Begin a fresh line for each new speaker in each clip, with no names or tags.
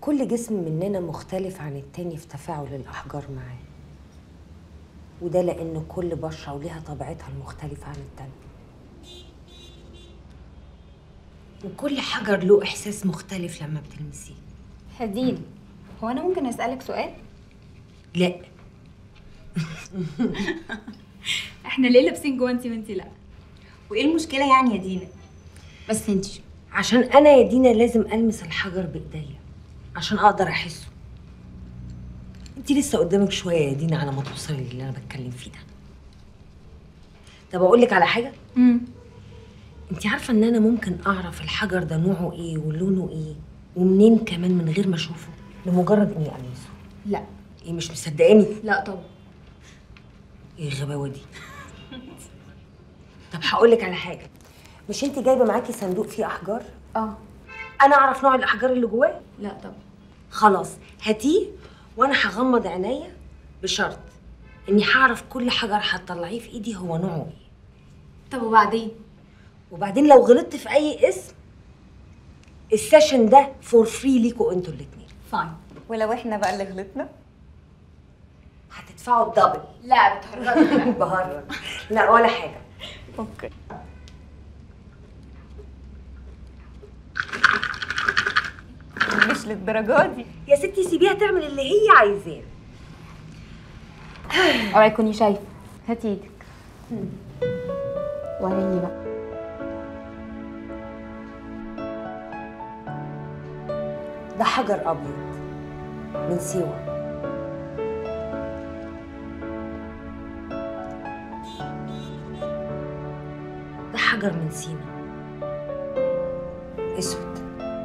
كل جسم مننا مختلف عن التاني في تفاعل الأحجار معاه وده لأن كل بشرة وليها طبيعتها المختلفة عن التانية وكل حجر له إحساس مختلف لما بتلمسيه
هدين هو انا ممكن اسالك سؤال
لا
احنا ليه لابسين جوانتي وانتي لا وايه المشكله يعني يا دينا بس انتي
عشان أنا يا دينا لازم ألمس الحجر بإيديا عشان أقدر أحسه انتي لسه قدامك شوية يا دينا على ما توصلي للي أنا بتكلم فيه ده طب أقول لك على حاجة
امم
انت عارفه ان انا ممكن اعرف الحجر ده نوعه ايه ولونه ايه ومنين كمان من غير ما اشوفه لمجرد اني المسه
لا
ايه مش مصدقاني
لا طبعا
ايه الغباوه دي طب هقول لك على حاجه مش انت جايبه معاكي صندوق فيه احجار
اه
انا اعرف نوع الاحجار اللي جواه
لا طبعا
خلاص هاتيه وانا هغمض عينيا بشرط اني هعرف كل حجر هتطلعيه في ايدي هو نوعه ايه
طب وبعدين
وبعدين لو غلطت في اي اسم السيشن ده فور فري ليكوا انتوا الاتنين
فاين
ولو احنا بقى اللي غلطنا
هتدفعوا الدبل
لا بتهرجي
بهرج لا ولا حاجه
اوكي مش للدرجه دي
يا ستي سيبيها تعمل اللي هي عايزاه
اوعي تكوني شايفه هاتي ايدك وريني بقى
ده حجر ابيض من سيوه ده حجر من سينا اسود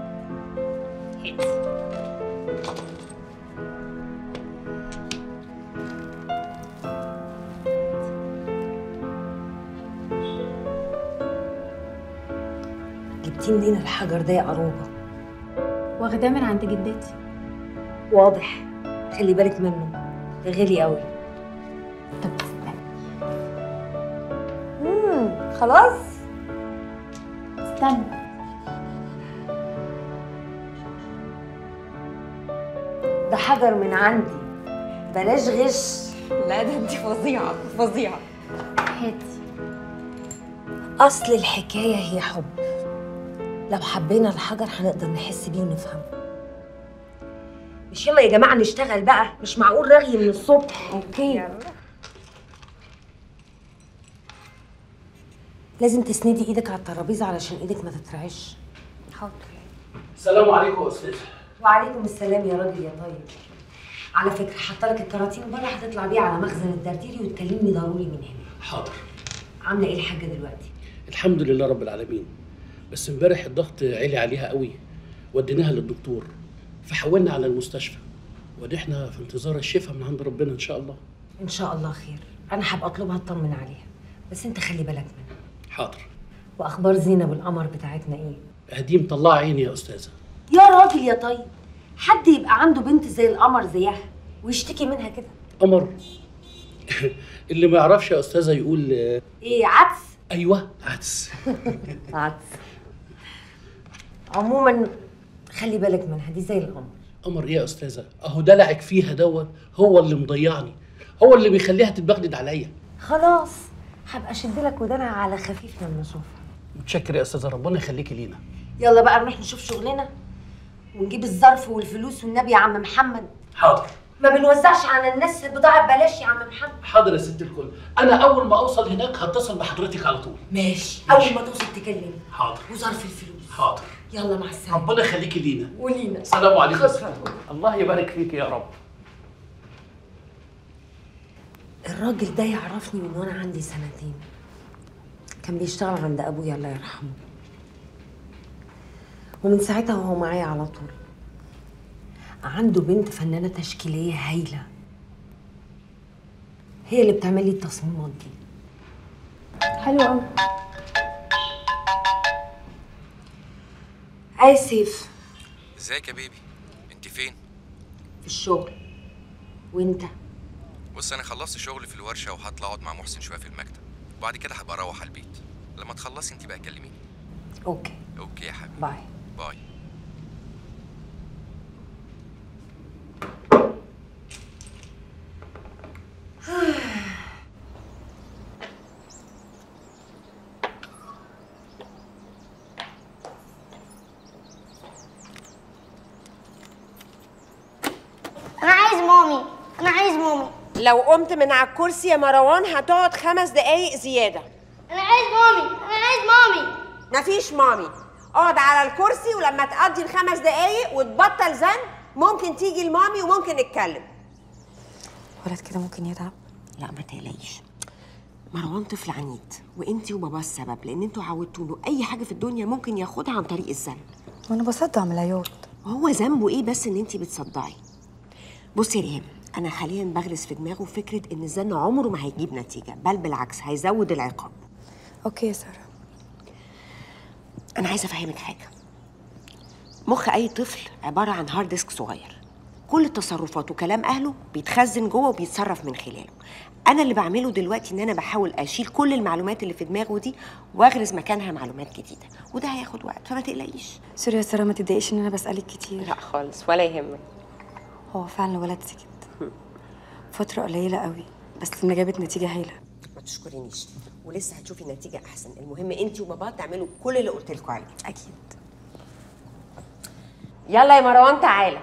جبتيه منين الحجر ده يا قروبه
واخداه من عند جدتي
واضح خلي بالك منه ده غالي قوي
طب استنى
امم خلاص
استنى
ده حجر من عندي بلاش غش
لا ده انت فظيعه فظيعه
هاتي
اصل الحكايه هي حب لو حبينا الحجر هنقدر نحس بيه ونفهمه مش يلا يا جماعه نشتغل بقى مش معقول رغي من الصبح اوكي لازم تسندي ايدك على الترابيزه علشان ايدك ما تترعش
حاضر
السلام عليكم يا استاذ
وعليكم السلام يا راجل يا طيب على فكره حاطه لك الكراتين بره هتطلع بيه على مخزن الدرديري وتكلمني ضروري من هنا
حاضر
عامله ايه الحاجه دلوقتي
الحمد لله رب العالمين بس امبارح الضغط عالي عليها قوي وديناها للدكتور فحولنا على المستشفى ودي احنا في انتظار الشفاء من عند ربنا ان شاء الله
ان شاء الله خير انا هبقى اطلبها اطمن عليها بس انت خلي بالك منها
حاضر
واخبار زينب القمر بتاعتنا ايه
دي مطلعه عيني يا استاذه
يا راجل يا طيب حد يبقى عنده بنت زي القمر زيها ويشتكي منها كده
قمر اللي ما يعرفش يا استاذه يقول آه،
ايه عدس
ايوه عدس
عدس عموما خلي بالك منها دي زي القمر
قمر ايه يا استاذه اهو دلعك فيها دوت هو اللي مضيعني هو اللي بيخليها تتبغدد عليا
خلاص هبقى اشد لك ودانها على خفيف لما اشوفها
متشكر يا استاذه ربنا يخليكي لينا
يلا بقى نروح نشوف شغلنا ونجيب الظرف والفلوس والنبي يا عم محمد
حاضر
ما بنوزعش على الناس بضاعة ببلاش يا عم محمد
حاضر يا ست الكل انا اول ما اوصل هناك هتصل بحضرتك على طول
ماشي اول ما توصل تكلمني
حاضر
وظرف الفلوس
حاضر
يلا مع السلامة
ربنا يخليكي لينا
ولينا
السلام عليكم
خسرة.
الله يبارك فيك يا رب
الراجل ده يعرفني من وانا عندي سنتين كان بيشتغل عند ابويا الله يرحمه ومن ساعتها وهو معايا على طول عنده بنت فنانة تشكيلية هايلة هي اللي بتعمل لي التصميمات دي
حلو قوي
آسف
ازيك يا بيبي انت فين
في الشغل وانت
بص انا خلصت شغل في الورشه وهطلع اقعد مع محسن شويه في المكتب وبعد كده هبقى اروح على البيت لما تخلصي انت بقى كلميني
اوكي
اوكي يا حبيبي
باي
باي
عايز ماما
لو قمت من على الكرسي يا مروان هتقعد خمس دقايق زياده
انا عايز مامي انا عايز مامي
مفيش مامي اقعد على الكرسي ولما تقضي الخمس دقايق وتبطل زن ممكن تيجي المامي وممكن نتكلم
ولد كده ممكن يتعب
لا ما تقلقيش مروان طفل عنيد وانتي وباباه السبب لان انتوا عودتوا له اي حاجه في الدنيا ممكن ياخدها عن طريق الزن
وانا بصدع من العياط
هو ذنبه ايه بس ان انتي بتصدعي بصي يا ريم انا حاليا بغرس في دماغه فكره ان الزن عمره ما هيجيب نتيجه بل بالعكس هيزود العقاب
اوكي يا ساره
انا عايزه افهمك حاجه مخ اي طفل عباره عن هارد ديسك صغير كل التصرفات وكلام اهله بيتخزن جوه وبيتصرف من خلاله انا اللي بعمله دلوقتي ان انا بحاول اشيل كل المعلومات اللي في دماغه دي واغرز مكانها معلومات جديده وده هياخد وقت فما تقلقيش
سوري يا ساره ما تتضايقيش ان انا بسالك كتير
لا خالص ولا يهمك
هو فعلا الولد سكت فتره قليله قوي بس ما جابت نتيجه هايله
ما تشكرينيش ولسه هتشوفي نتيجه احسن المهم انت وبابا تعملوا كل اللي قلت لكم عليه
اكيد
يلا يا مروان تعالى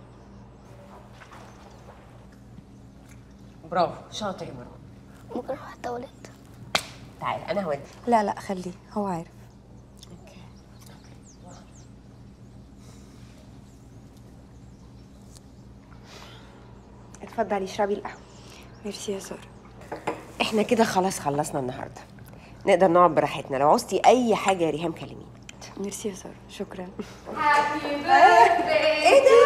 برافو شاطر يا مروان
ممكن اروح التواليت
تعالى انا هودي
لا لا خليه هو عارف
اتفضلي اشربي القهوه
ميرسي يا ساره
احنا كده خلاص خلصنا النهارده نقدر نقعد براحتنا لو عوزتي اي حاجه يا ريهام كلميني
ميرسي يا ساره شكرا
ايه ده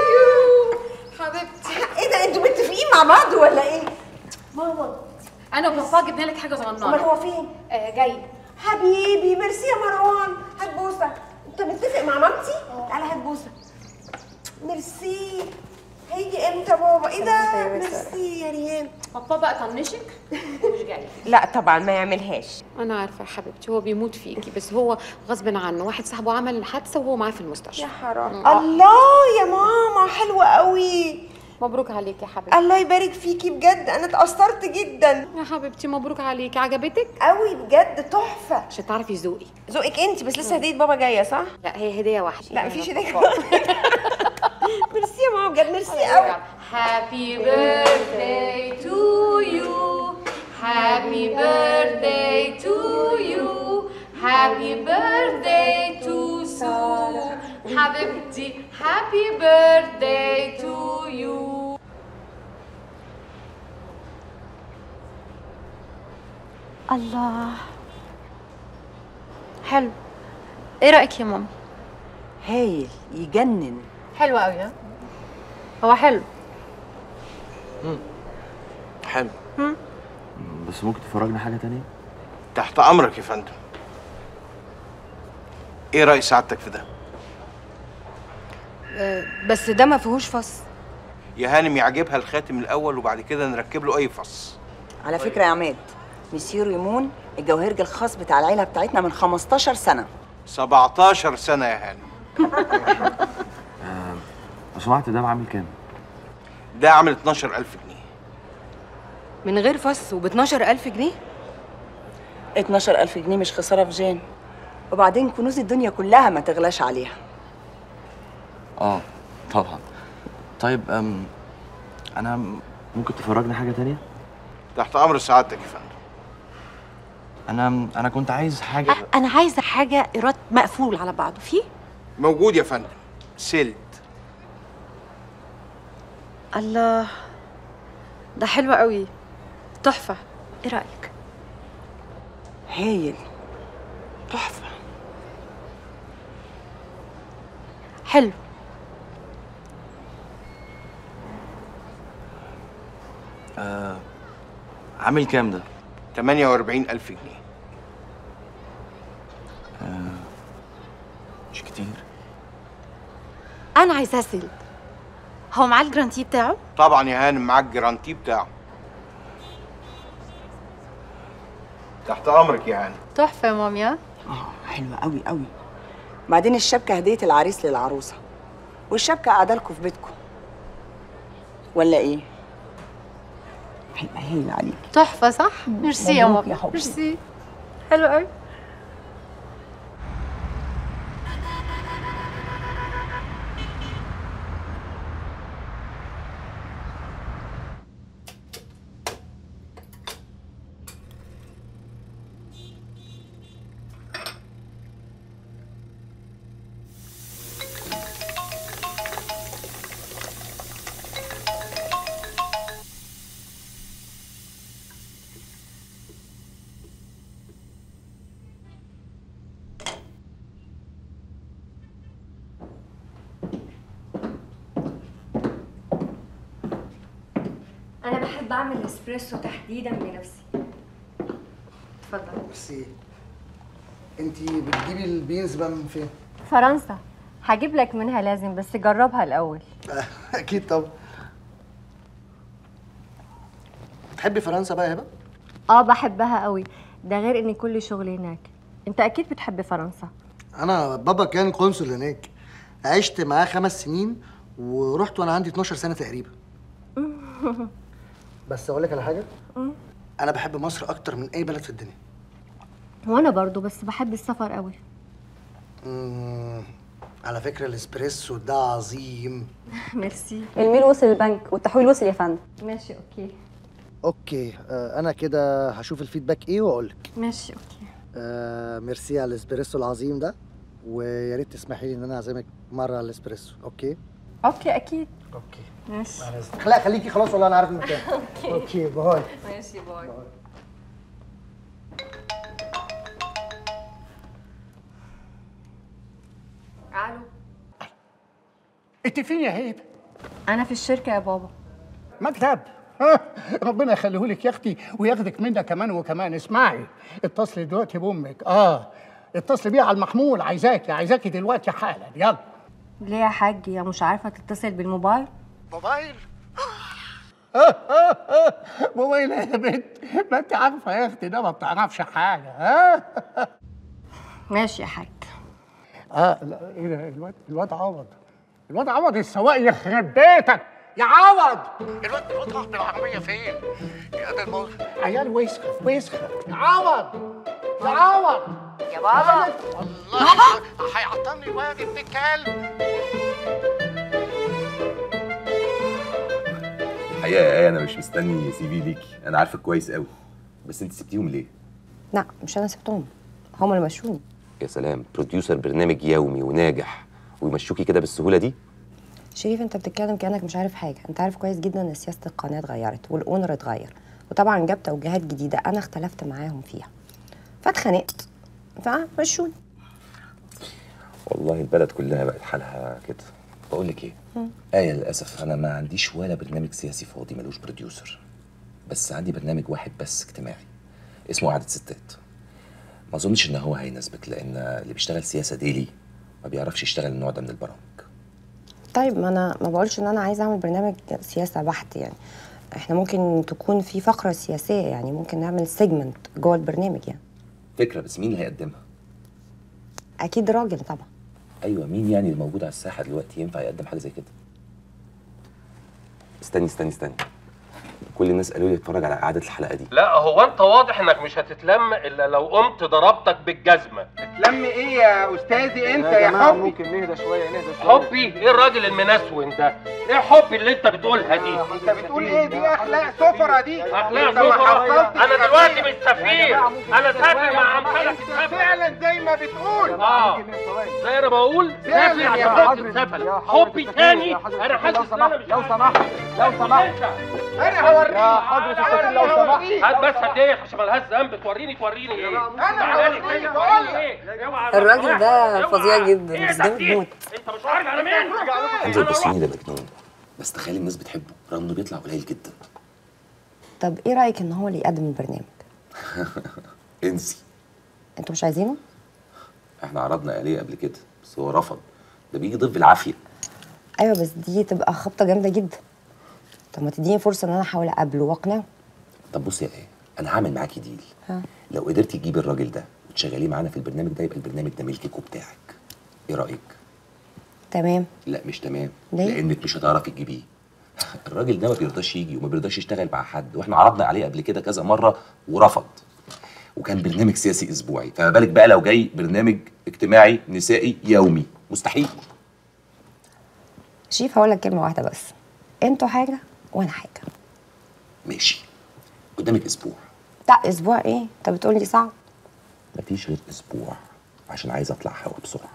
حبيبتي ايه ده انتوا متفقين مع بعض ولا ايه ماما
انا وبابا جبنا لك حاجه
امال
صغننه
هو فين
آه جاي
حبيبي ميرسي يا مروان هات بوسه انت متفق مع مامتي تعالى هات بوسه ميرسي هيجي امتى بابا ايه ده ميرسي يا ريهام
بابا بقى طنشك ومش جاي
لا طبعا ما يعملهاش
انا عارفه يا حبيبتي هو بيموت فيكي بس هو غصب عنه واحد صاحبه عمل حادثه وهو معاه في المستشفى
حرام الله يا ماما حلوه قوي
مبروك عليك يا حبيبتي
الله يبارك فيكي بجد انا اتأثرت جدا
يا حبيبتي مبروك عليك عجبتك
قوي بجد تحفه
عشان تعرفي ذوقي
ذوقك انت بس لسه هديه بابا جايه صح
لا هي هديه واحده
لا مفيش هديه ميرسي يا ماما بجد ميرسي قوي
Happy birthday to you Happy birthday to you Happy birthday to Sue حبيبتي Happy birthday to you
الله حلو ايه رايك يا ماما
هايل يجنن
حلو قوي ها هو حلو
حلو
بس ممكن تفرجنا حاجة تانية؟
تحت امرك يا فندم ايه راي سعادتك في ده
بس ده ما فيهوش فص
يا هانم يعجبها الخاتم الاول وبعد كده نركب له اي فص
على فكرة يا عماد مسيو ريمون الجوهرجي الخاص بتاع العيلة بتاعتنا من 15 سنة
17 سنه يا هانم
لو سمحت ده عامل كام؟
ده عامل 12000 جنيه
من غير فص وب 12000 جنيه
12000 جنيه مش خسارة في جان وبعدين كنوز الدنيا كلها ما تغلاش عليها
اه طبعا طيب أم أنا م- ممكن تفرجنا حاجة تانية؟
تحت امر سعادتك يا فندم
أنا أنا كنت عايز حاجة
انا عايزه حاجه ايراد مقفول على بعضه في
موجود يا فندم سيلد
الله ده حلو قوي تحفه ايه رايك
هايل تحفة
حلو
آه عامل كام ده؟
48000 جنيه
مش كتير
انا عايزاه سيلد هو معاه الجرانتي بتاعه
طبعا يا هانم معاك الجرانتي بتاعه تحت امرك يا هانم
تحفه يا مامي ها
اه حلوة قوي قوي بعدين الشبكة هدية العريس للعروسة والشبكة قاعدة لكم في بيتكم ولا ايه؟ هيبقى هايل عليك
تحفه صح ميرسي يا
مبروك يا
ماما
حبيبي.
ميرسي حلو قوي
بحب اعمل اسبريسو تحديدا بنفسي اتفضل
ميرسي انت بتجيبي البينز بقى من فين؟
فرنسا هجيب لك منها لازم بس جربها الاول
اكيد طبعا بتحبي فرنسا بقى يا هبه؟
اه بحبها قوي ده غير ان كل شغلي هناك انت اكيد بتحب فرنسا
انا بابا كان قنصل هناك عشت معاه خمس سنين ورحت وانا عندي 12 سنه تقريبا بس اقول لك على حاجه انا بحب مصر اكتر من اي بلد في الدنيا
وانا برضو بس بحب السفر قوي
مم، على فكره الاسبريسو ده عظيم
ميرسي
الميل وصل البنك والتحويل وصل يا فندم
ماشي اوكي
اوكي آه انا كده هشوف الفيدباك ايه واقول لك
ماشي اوكي
آه ميرسي على الاسبريسو العظيم ده ويا ريت تسمحي لي ان انا اعزمك مره على الاسبريسو اوكي
اوكي اكيد
اوكي
ماشي
لا خليكي خلاص والله انا عارف المكان
اوكي
اوكي باي
ماشي باي الو
انت فين يا هيب؟
انا في الشركه يا بابا
مكتب ها، ربنا يخليه لك يا اختي وياخدك منها كمان وكمان اسمعي اتصلي دلوقتي بامك اه اتصلي بيها على المحمول عايزاكي عايزاكي دلوقتي حالا يلا
ليه يا حاج يا مش عارفه تتصل بالموبايل
موبايل موبايل إيه يا بنت ما انت عارفه يا اختي ده ما بتعرفش حاجه ها
ماشي يا حاج
اه لا ايه ده الواد الواد عوض الواد عوض السواق يخرب بيتك يا عوض الواد الواد راح بالعربيه فين؟ يا ده الموضوع عيال وسخه وسخه يا عوض يا عوض
يا بابا
الله هيعطلني الواد ابن الكلب
الحقيقه يا ايه انا مش مستني سي في ليكي انا عارفك كويس قوي بس انت سبتيهم ليه
لا مش انا سبتهم هم اللي مشوني
يا سلام بروديوسر برنامج يومي وناجح ويمشوكي كده بالسهوله دي
شريف انت بتتكلم كانك مش عارف حاجه انت عارف كويس جدا ان سياسه القناه اتغيرت والاونر اتغير وطبعا جاب توجيهات جديده انا اختلفت معاهم فيها فاتخانقت فمشوني
والله البلد كلها بقت حالها كده بقول لك ايه
مم.
ايه للاسف انا ما عنديش ولا برنامج سياسي فاضي ملوش بروديوسر بس عندي برنامج واحد بس اجتماعي اسمه قعده ستات ما اظنش ان هو هيناسبك لان اللي بيشتغل سياسه ديلي ما بيعرفش يشتغل النوع ده من البرامج
طيب ما انا ما بقولش ان انا عايزه اعمل برنامج سياسه بحت يعني احنا ممكن تكون في فقره سياسيه يعني ممكن نعمل سيجمنت جوه البرنامج يعني
فكره بس مين اللي هيقدمها
اكيد راجل طبعا
ايوه مين يعني اللي موجود على الساحه دلوقتي ينفع يقدم حاجه زي كده استني استني استني كل الناس قالوا لي اتفرج على اعاده الحلقه دي
لا هو انت واضح انك مش هتتلم الا لو قمت ضربتك بالجزمه
تلم ايه يا استاذي انت يا حبي ممكن نهدى شويه نهدى
حبي ايه الراجل المنسون ده ايه حبي اللي انت بتقولها دي
انت بتقول ايه دي اخلاق سفرة دي
اخلاق
انت ما
سفرة
حصلتش
انا دلوقتي مش سفير انا سافر مع امثالك السفر
فعلا زي ما بتقول
اه زي انا بقول
فعلا
سافر
يا
عشان
حضرة
السفل حبي تاني انا حاسس ان انا مش
لو سمحت لو سمحت انا هوريك يا حضرة السفير لو سمحت
هات بس هديك عشان ملهاش ذنب توريني توريني ايه
انا
تعالى لي
هوريك
كده،
بقول
توريني
لك.
ايه اوعى
الراجل ده
اوعى.
فظيع جدا
ايه
بس جامد
تفتيح؟
موت
انت مش عارف على مين
انزل بصيني ده مجنون بس تخيل الناس بتحبه رغم انه بيطلع قليل جدا
طب ايه رايك ان هو اللي يقدم البرنامج
انسي
انتوا مش عايزينه
احنا عرضنا عليه قبل كده بس هو رفض ده بيجي ضيف بالعافيه
ايوه بس دي تبقى خبطه جامده جدا طب ما تديني فرصه ان انا احاول اقابله واقنعه
طب بصي يا ايه انا هعمل معاكي ديل
ها
لو قدرتي تجيبي الراجل ده وتشغليه معانا في البرنامج ده يبقى البرنامج ده ملكك وبتاعك ايه رايك
تمام
لا مش تمام
ليه؟
لانك مش هتعرفي تجيبيه الراجل ده ما بيرضاش يجي وما بيرضاش يشتغل مع حد واحنا عرضنا عليه قبل كده كذا مره ورفض وكان برنامج سياسي اسبوعي فما بالك بقى لو جاي برنامج اجتماعي نسائي يومي مستحيل
شيف هقول لك كلمه واحده بس انتوا حاجه وانا حاجه
ماشي قدامك اسبوع
لا اسبوع ايه انت بتقول لي صعب
مفيش غير اسبوع عشان عايز اطلع هوا بسرعه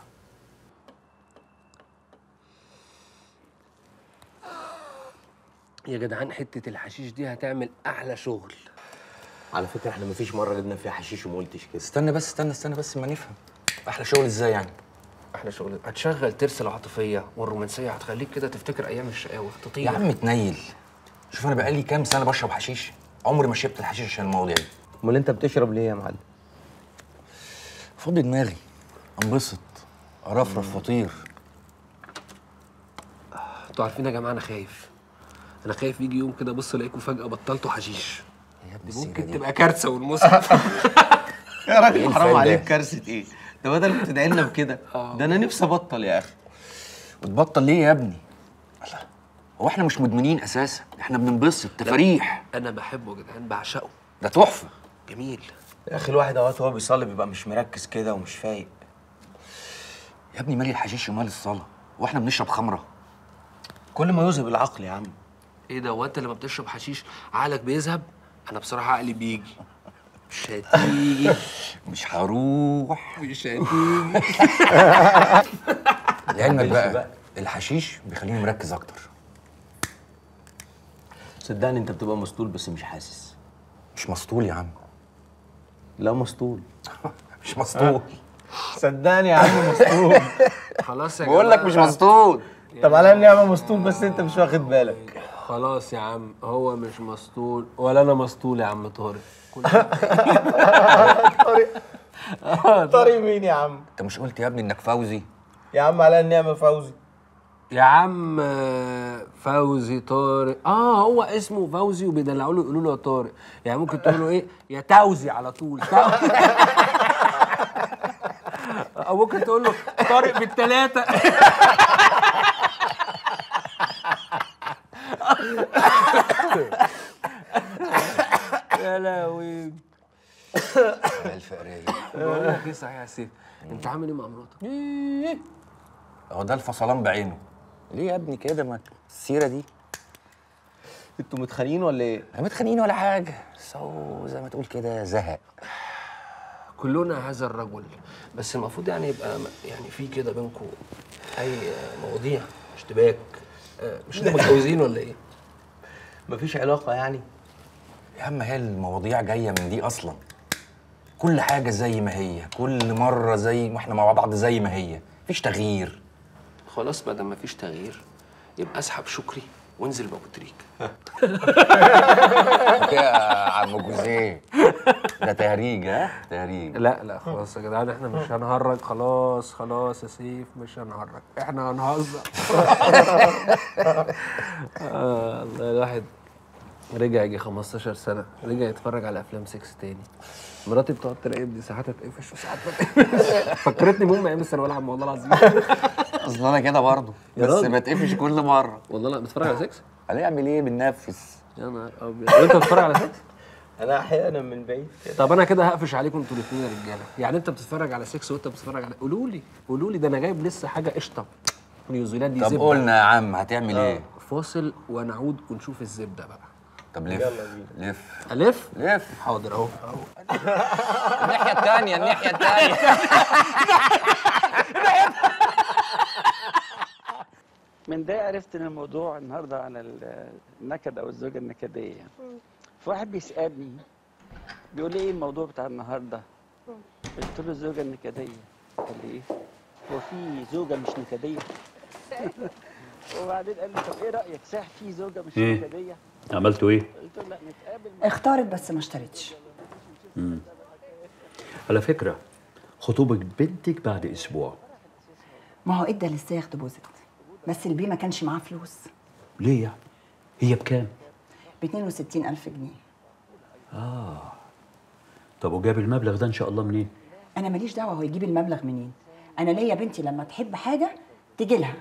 يا جدعان حتة الحشيش دي هتعمل أحلى شغل
على فكره احنا مفيش مره جبنا فيها حشيش وما قلتش كده
استنى بس استنى استنى بس ما نفهم أحلى شغل إزاي يعني؟ أحلى شغل هتشغل ترس العاطفية والرومانسية هتخليك كده تفتكر أيام الشقاوة تطير
يا عم تنيل شوف انا بقالي كام سنه بشرب حشيش عمري ما شربت الحشيش عشان المواضيع دي
امال انت بتشرب ليه يا معلم
فضي دماغي انبسط ارفرف وطير
انتوا عارفين يا جماعه انا خايف انا خايف يجي يوم كده ابص الاقيكم فجاه بطلتوا حشيش دي ممكن تبقى كارثه والمصحف
يا
إيه
راجل
الفايدة؟
حرام عليك كارثه ايه ده بدل ما تدعي لنا بكده ده انا نفسي ابطل يا اخي وتبطل ليه يا ابني الله هو احنا مش مدمنين اساسا احنا بننبسط تفاريح
انا بحبه يا جدعان بعشقه
ده تحفه
جميل
يا اخي الواحد اوقات وهو بيصلي بيبقى مش مركز كده ومش فايق يا ابني مالي الحشيش ومال الصلاه واحنا بنشرب خمره كل ما يذهب العقل يا عم
ايه ده هو انت لما بتشرب حشيش عقلك بيذهب انا بصراحه عقلي بيجي مش هتيجي
مش هروح
مش هتيجي
لعلمك بقى الحشيش بيخليني مركز اكتر
صدقني انت بتبقى مسطول بس مش حاسس
مش مسطول يا عم
لا مسطول
مش مسطول صدقني يا عم مسطول
خلاص يا
بقول لك
جماعة.
مش مسطول
طب
على النعمه مسطول بس انت مش واخد بالك
خلاص يا عم هو مش مسطول ولا انا مسطول يا عم طارق
طارق مين يا عم انت مش قلت يا ابني انك فوزي
يا عم على النعمة فوزي يا عم آه، فوزي طارق اه هو اسمه فوزي وبيدلعوا له يقولوا له يا طارق يعني ممكن تقول له ايه يا توزي على طول تو- او ممكن تقول له طارق بالثلاثه يا لهوي
الفقريه
بقول لك ايه صحيح يا سيف انت عامل ايه مع مراتك؟
هو ده الفصلان بعينه ليه يا ابني كده ما السيره دي
انتوا متخانقين ولا ايه؟
لا متخانقين ولا حاجه بس هو زي ما تقول كده زهق
كلنا هذا الرجل بس المفروض يعني يبقى م- يعني في كده بينكم اي مواضيع اشتباك آه، مش انتوا متجوزين ولا ايه؟
مفيش علاقه يعني يا عم هي المواضيع جايه من دي اصلا كل حاجه زي ما هي كل مره زي ما احنا مع بعض زي ما هي مفيش تغيير
خلاص ما دام مفيش تغيير يبقى اسحب شكري وانزل بابو تريك
يا عم جوزيه ده تهريج ها تهريج
لا لا خلاص يا جدعان احنا مش هنهرج خلاص خلاص يا سيف مش هنهرج احنا هنهزر آه الله الواحد رجع يجي 15 سنة رجع يتفرج على افلام 6 تاني مراتي بتقعد تراقبني ساعات اتقفش وساعات ما اتقفش فكرتني بمهم ايام الثانويه العامه والله العظيم
اصل انا كده برضه
يا
بس
راجل.
بتقفش كل مره
والله لا بتتفرج على 6
هنعمل ايه بننفس
يا نهار ابيض وانت بتتفرج على 6
انا احيانا من بعيد كده
طب انا كده هقفش عليكم انتوا الاثنين يا رجاله يعني انت بتتفرج على 6 وانت بتتفرج على قولوا لي قولوا لي ده انا جايب لسه حاجه قشطه نيوزيلندي
طب
زبدة.
قلنا يا عم هتعمل
آه،
ايه
فاصل ونعود ونشوف الزبده بقى
طب لف لف
الف
لف
حاضر اهو
الناحيه الثانيه الناحيه الثانيه
من ده عرفت ان الموضوع النهارده عن ال- النكد او الزوجه النكديه يعني فواحد بيسالني بيقول لي ايه الموضوع بتاع النهارده قلت له الزوجه النكديه قال لي ايه هو في زوجه مش نكديه وبعدين قال لي طب ايه رايك صح في زوجه مش
إيه؟
نكديه
عملتوا ايه؟
قلت له لا نتقابل
اختارت بس ما اشترتش
مم. على فكرة خطوبة بنتك بعد أسبوع
ما هو ادى للسيخ ديبوزيت بس البي ما كانش معاه فلوس
ليه يعني؟ هي بكام؟
ب 62 ألف جنيه
آه طب وجاب المبلغ ده إن شاء الله منين؟
أنا ماليش دعوة هو يجيب المبلغ منين أنا ليا بنتي لما تحب حاجة تيجي لها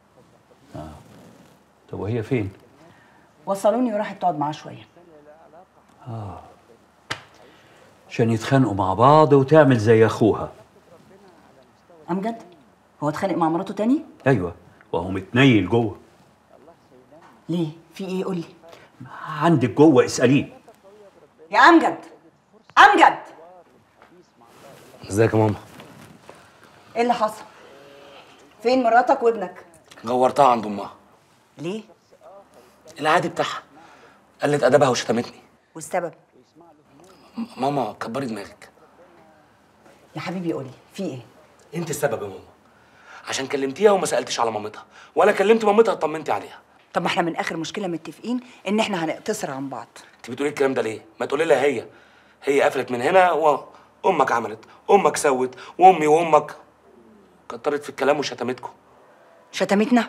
طب وهي فين؟
وصلوني وراحت تقعد معاه شوية
آه عشان يتخانقوا مع بعض وتعمل زي أخوها
أمجد هو اتخانق مع مراته تاني
أيوه وهو متنيل جوه
ليه في إيه قولي
عندك جوه اسأليه
يا أمجد أمجد
ازيك يا ماما
إيه اللي حصل فين مراتك وابنك
جورتها عند امها
ليه
العادي بتاعها قلت ادبها وشتمتني
والسبب
م- ماما كبري دماغك
يا حبيبي قولي في إيه
انت السبب يا ماما عشان كلمتيها وما سالتش على مامتها ولا كلمت مامتها اطمنتي عليها
طب ما احنا من اخر مشكله متفقين ان احنا هنقتصر عن بعض
انت بتقولي الكلام ده ليه؟ ما تقولي لها هي هي قفلت من هنا وامك عملت امك سوت وامي وامك كترت في الكلام وشتمتكم
شتمتنا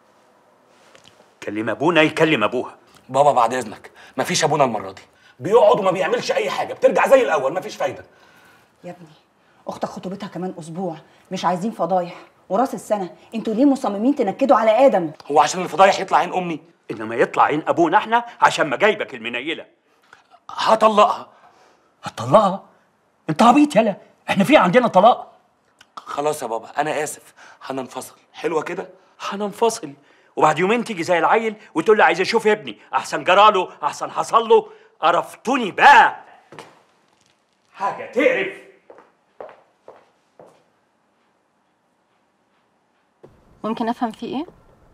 كلم ابونا يكلم ابوها
بابا بعد اذنك مفيش ابونا المره دي بيقعد وما بيعملش اي حاجه بترجع زي الاول مفيش فايده
يا ابني اختك خطوبتها كمان اسبوع مش عايزين فضايح وراس السنه انتوا ليه مصممين تنكدوا على ادم
هو عشان الفضايح يطلع عين امي
انما يطلع عين ابونا احنا عشان ما جايبك المنيله
هطلقها
هتطلقها انت عبيط يالا احنا في عندنا طلاق
خلاص يا بابا انا اسف هننفصل حلوه كده
هننفصل وبعد يومين تيجي زي العيل وتقول لي عايز اشوف ابني احسن جراله احسن حصل له قرفتوني بقى حاجه تقرف
ممكن افهم في ايه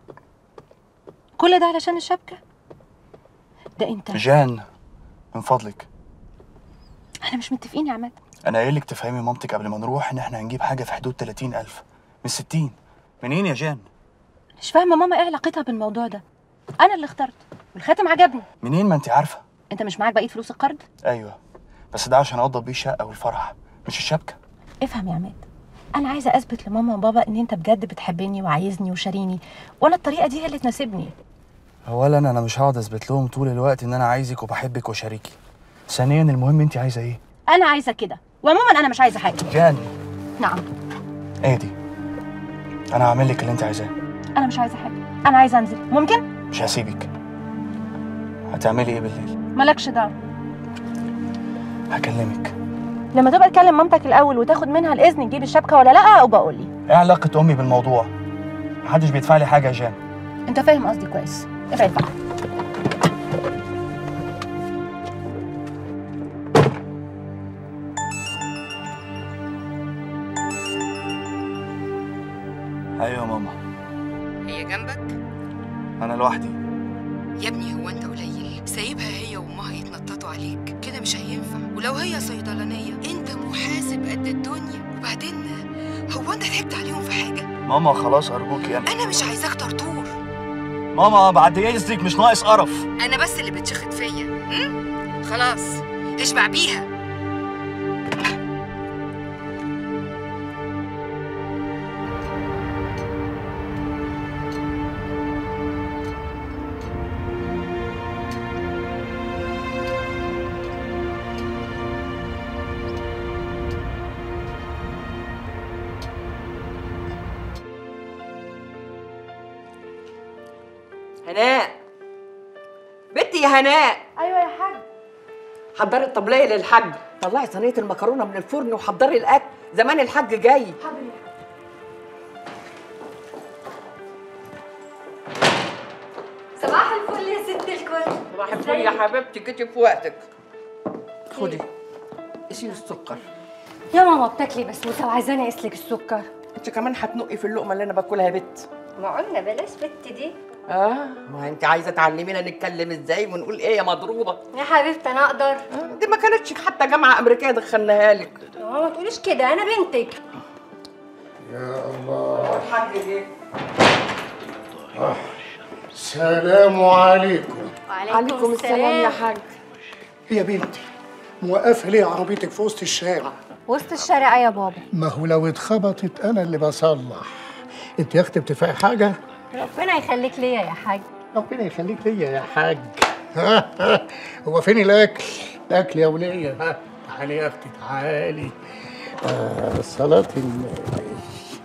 كل ده علشان الشبكه ده انت
جان من فضلك
احنا مش متفقين يا عماد
انا قايل لك تفهمي مامتك قبل ما نروح ان احنا هنجيب حاجه في حدود 30000 من 60 منين يا جان
مش فاهمه ماما ايه علاقتها بالموضوع ده انا اللي اخترت والخاتم عجبني
منين ما انت عارفه
انت مش معاك بقيه فلوس القرض
ايوه بس ده عشان اوضب بيه الشقه والفرح مش الشبكه
افهم يا عماد انا عايزه اثبت لماما وبابا ان انت بجد بتحبني وعايزني وشاريني وانا الطريقه دي هي اللي تناسبني
اولا انا مش هقعد اثبت لهم طول الوقت ان انا عايزك وبحبك وشريكي ثانيا المهم انت عايزه ايه
انا عايزه كده وعموما انا مش عايزه حاجه
جان
نعم
اهدي انا هعمل لك اللي انت عايزاه
انا مش عايزه حاجه انا عايزه انزل ممكن
مش هسيبك هتعملي ايه بالليل
مالكش دعوه
هكلمك
لما تبقى تكلم مامتك الاول وتاخد منها الاذن تجيب الشبكه ولا لا او بقول لي
ايه علاقه امي بالموضوع محدش بيدفع لي حاجه يا جان
انت فاهم قصدي كويس ابعد بقى
ايوه يا ماما
هي جنبك
انا لوحدي
يا ابني هو انت قليل سايبها هي وامها يتنططوا عليك كده مش هينفع ولو هي صيدلانيه انت محاسب قد الدنيا وبعدين هو انت ضحكت عليهم في حاجه
ماما خلاص ارجوكي انا
انا مش عايزاك طرطور
ماما بعد اذنك مش ناقص قرف
انا بس اللي بتشخط فيا هم؟ خلاص اشبع بيها
هناء بنتي يا هناء
ايوه يا حاج
حضري الطبلية للحاج طلعي صينية المكرونة من الفرن وحضري الأكل زمان الحاج جاي
صباح الفل يا ست الكل
صباح الفل يا حبيبتي جيتي في وقتك خدي قيسي السكر
يا ماما بتاكلي بسبوسه وعايزاني اقيس لك السكر
انت كمان هتنقي في اللقمة اللي أنا باكلها يا بت
ما قلنا بلاش بت دي
اه ما انت عايزة تعلمينا نتكلم ازاي ونقول ايه يا مضروبة
يا حبيبتي انا اقدر
دي ما كانتش حتى جامعة أمريكية دخلناها لك
يا ماما ما تقوليش كده انا بنتك
يا الله
الحاج جه
آه. السلام عليكم
عليكم السلام يا حاج
يا بنتي موقفه ليه عربيتك في وسط الشارع
وسط الشارع يا بابا
ما هو لو اتخبطت انا اللي بصلح انت يا اختي بتفعي حاجه
ربنا يخليك ليا يا حاج
ربنا يخليك ليا يا حاج هو فين الاكل الاكل يا وليه ها تعالي يا اختي تعالي آه صلاة النبي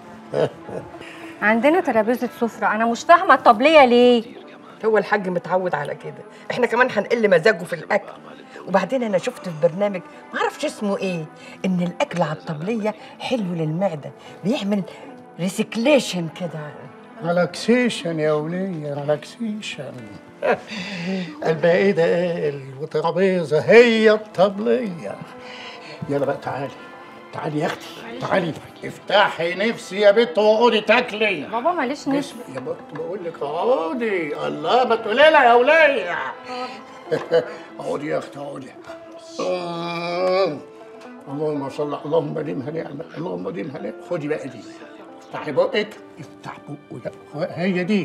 عندنا ترابيزه سفره انا مش فاهمه الطبليه ليه
هو الحاج متعود على كده احنا كمان هنقل مزاجه في الاكل وبعدين انا شفت في برنامج ما اعرفش اسمه ايه ان الاكل على الطبليه حلو للمعده بيعمل ريسيكليشن كده
ريلاكسيشن يا ولية ريلاكسيشن المائدة قال وترابيزة هي الطبلية يلا بقى تعالي تعالي يا اختي تعالي افتحي نفسي يا بنت واقعدي تاكلي
بابا ماليش نفس
يا بنت بقول لك اقعدي الله ما تقولي لها يا ولية اقعدي يا اختي اقعدي آه. اللهم صل على- اللهم ديمها نعمة اللهم ديمها نعمة خدي بقى دي افتحي بقك افتح بقك هي دي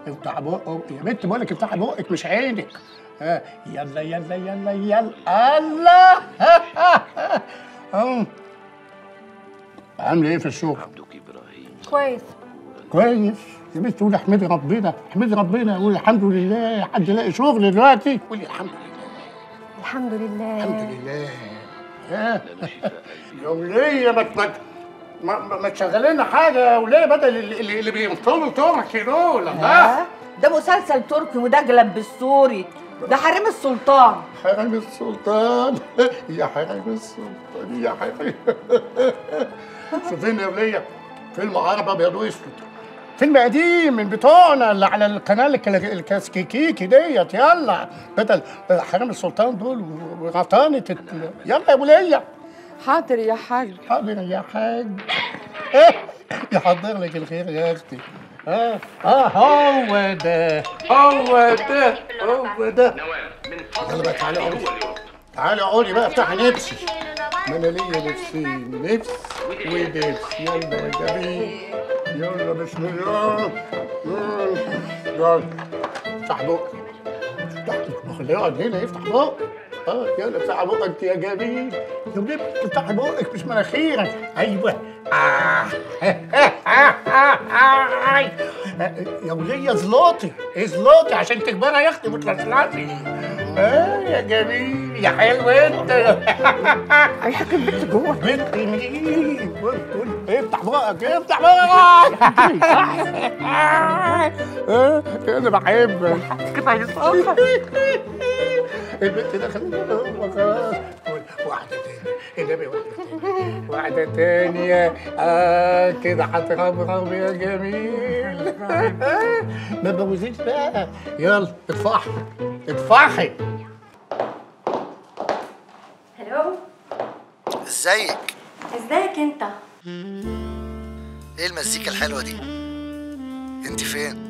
افتح بقك يا بنت بقول لك افتحي بقك مش عينك ها يلا يلا يلا يلا الله أم. عامل ايه في الشغل؟
كويس
كويس يا بنت قولي احمدي ربنا احمدي ربنا قولي الحمد لله حد يلاقي شغل دلوقتي قولي الحمد لله
الحمد لله
الحمد لله ها يا وليه ما ما ما, ما, ما تشغلي لنا حاجه يا وليه بدل اللي, اللي, اللي بينطلوا تركي دول ها
آه، ده مسلسل تركي ودجلب بالسوري ده حريم السلطان
حريم السلطان يا حريم السلطان يا حريم شوفيني يا وليه فيلم عربي ابيض واسود فيلم قديم من بتوعنا اللي على القناه الك- الكاسكيكيكي ديت يلا بدل حريم السلطان دول ورطانه ال- يلا يا وليه
حاضر يا حاج
حاضر يا حاج ايه يحضر لك الخير يا اختي اه اه هو ده هو ده هو ده يلا بقى تعالي اقعدي تعالي اقعدي بقى افتحي نفسي ما انا ليا نفسين نفس ونفس يلا يا جميل يلا بسم الله مم. يلا افتح بقك افتح ما خليه يقعد هنا يفتح بقك اه يلا افتح بقك يا جميل يا وليه تفتح بقك مش مناخيرك ايوه آه. يا وليه زلوطي زلوطي عشان تكبري يا اختي وتلسلسي اه يا جميل يا حلو انت اي حاجه البنت جوه بنت مين قول قول افتح بقك افتح بقك اه انا بحبك البنت ده خلينا هو خلاص قول واحده تاني النبي واحده تاني واحده تانيه اه كده هترمرم يا جميل ما تبوظيش بقى يلا اطفحي اطفحي
هلو
ازيك
ازيك انت
ايه المزيكا الحلوه دي انت فين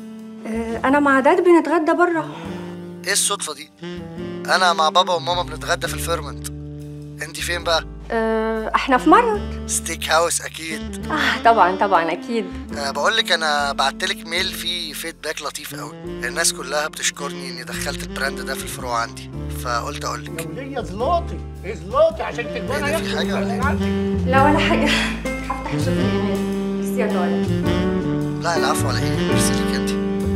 آه، انا مع داد بنتغدى بره
ايه الصدفه دي انا مع بابا وماما بنتغدى في الفيرمنت انت فين بقى
آه، احنا في مرض
ستيك هاوس اكيد
اه طبعا طبعا اكيد
أه بقول لك انا بعتلك ميل فيه فيدباك لطيف قوي الناس كلها بتشكرني اني دخلت البراند ده في الفروع عندي فقلت اقول لك
يا زلوطي زلوطي عشان تكبري يا
في حاجه ولا ايه
لا ولا حاجه هفتح اشوف الايميل بس يا طارق
لا العفو على ايه ميرسي ليك انت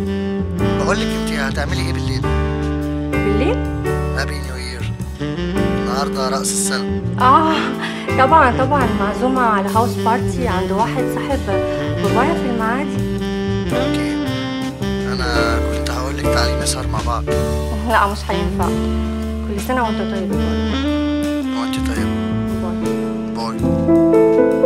بقول لك انت هتعملي ايه بالليل
بالليل
هابي نيو يير النهارده راس السنه
اه طبعا طبعا معزومه على هاوس بارتي عند واحد صاحب بابايا في المعادي
اوكي انا كنت هقول لك تعالي نسهر مع بعض
لا مش هينفع كل سنه وانت طيب يا طارق
وانت طيب
باي
باي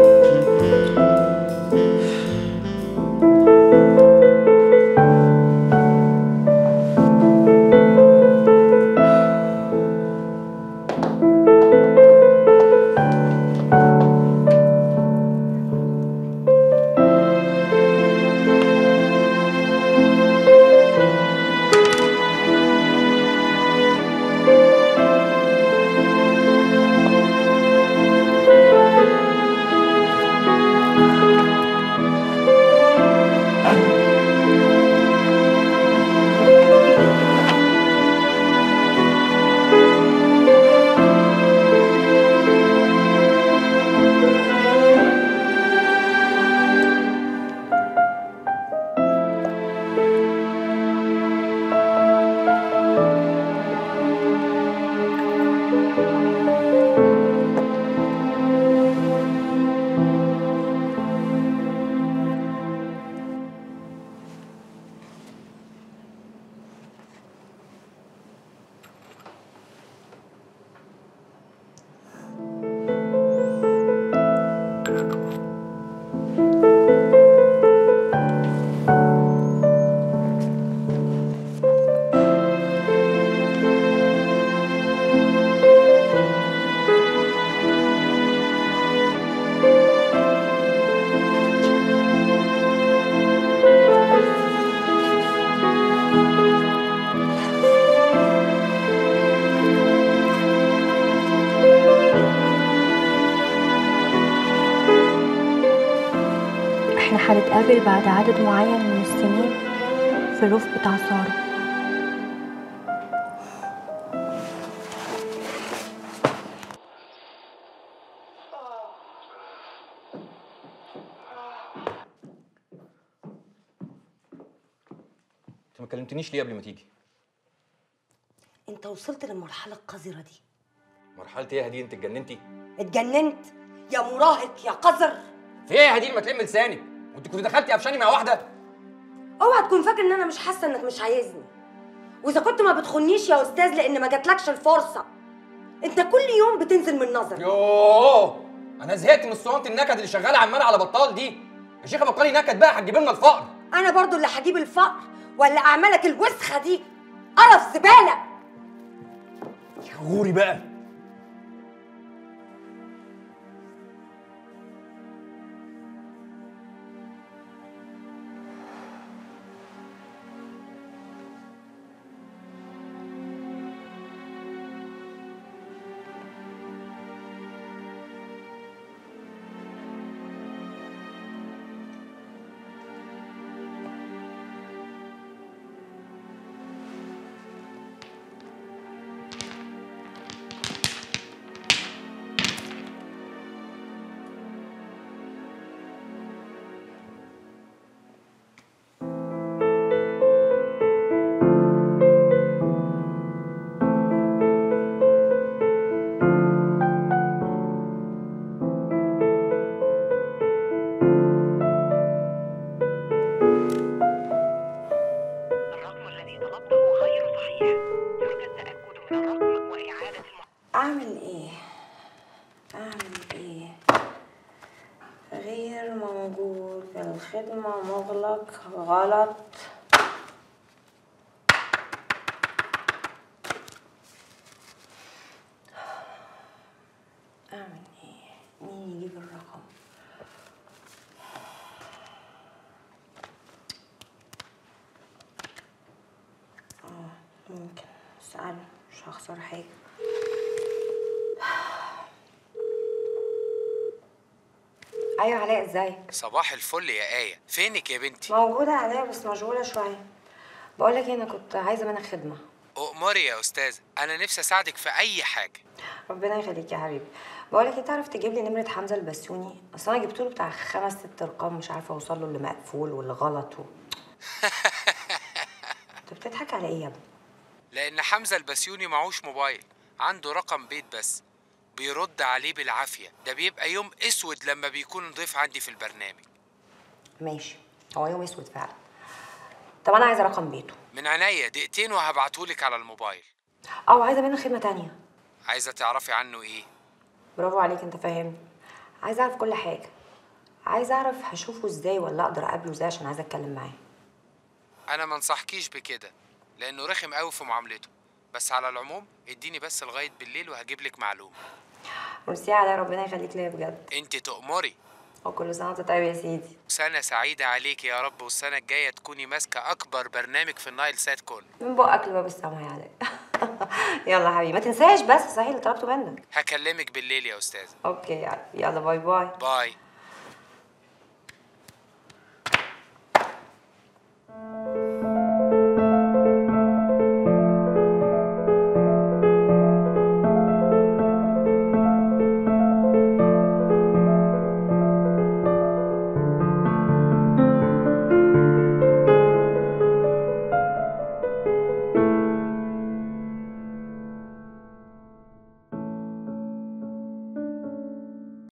احنا هنتقابل بعد عدد معين من السنين في الروف بتاع ساره
انت ما كلمتنيش ليه قبل ما تيجي
انت وصلت للمرحله القذره دي
مرحله ايه يا هدير انت اتجننتي
اتجننت يا مراهق يا قذر
في ايه يا هدير ما تلم لسانك وانت كنت دخلتي قفشاني مع واحده
اوعى تكون فاكر ان انا مش حاسه انك مش عايزني واذا كنت ما بتخونيش يا استاذ لان ما جاتلكش الفرصه انت كل يوم بتنزل من نظري
يوه انا زهقت من الصوانت النكد اللي شغاله عماله على بطال دي يا شيخه بطلي نكد بقى هتجيب لنا الفقر
انا برضو اللي هجيب الفقر ولا اعمالك الوسخه دي قرف زباله
غوري بقى
اعمل ايه اعمل ايه غير موجود الخدمه مغلق غلط اعمل ايه مين يجيب الرقم اه ممكن اساله مش هخسر حاجه ايوه علاء ازيك
صباح الفل يا آية فينك يا بنتي
موجوده علاء بس مشغوله شويه بقول لك انا كنت عايزه منك خدمه
أؤمري يا أستاذة أنا نفسي أساعدك في أي حاجة
ربنا يخليك يا حبيبي بقول لك تعرف تجيب لي نمره حمزه البسيوني اصل انا جبت له بتاع خمس ست ارقام مش عارفه اوصل له اللي مقفول واللي غلط و... انت بتضحك على ايه يا ابني
لأن حمزة البسيوني معهوش موبايل عنده رقم بيت بس بيرد عليه بالعافية ده بيبقى يوم أسود لما بيكون ضيف عندي في البرنامج
ماشي هو يوم اسود فعلا طب انا عايزه رقم بيته
من عينيا دقيقتين وهبعتهولك على الموبايل
او عايزه منه خدمه تانية
عايزة تعرفي عنه إيه
برافو عليك انت فاهمني عايزه اعرف كل حاجه عايزه اعرف هشوفه ازاي ولا اقدر اقابله ازاي عشان عايزه اتكلم معاه
أنا ما انصحكيش بكده لأنه رخم قوي في معاملته بس على العموم اديني بس لغاية بالليل وهجيب لك معلومة
ميرسي على ربنا يخليك ليا بجد
انت تؤمري
وكل سنه وانت طيب يا سيدي
سنة سعيدة عليك يا رب والسنة الجاية تكوني ماسكة أكبر برنامج في النايل سات كله
من بقك لباب السما يا علاء يلا حبيبي ما تنساش بس صحيح اللي طلبته منك
هكلمك بالليل يا أستاذة
اوكي يعني يلا باي باي
باي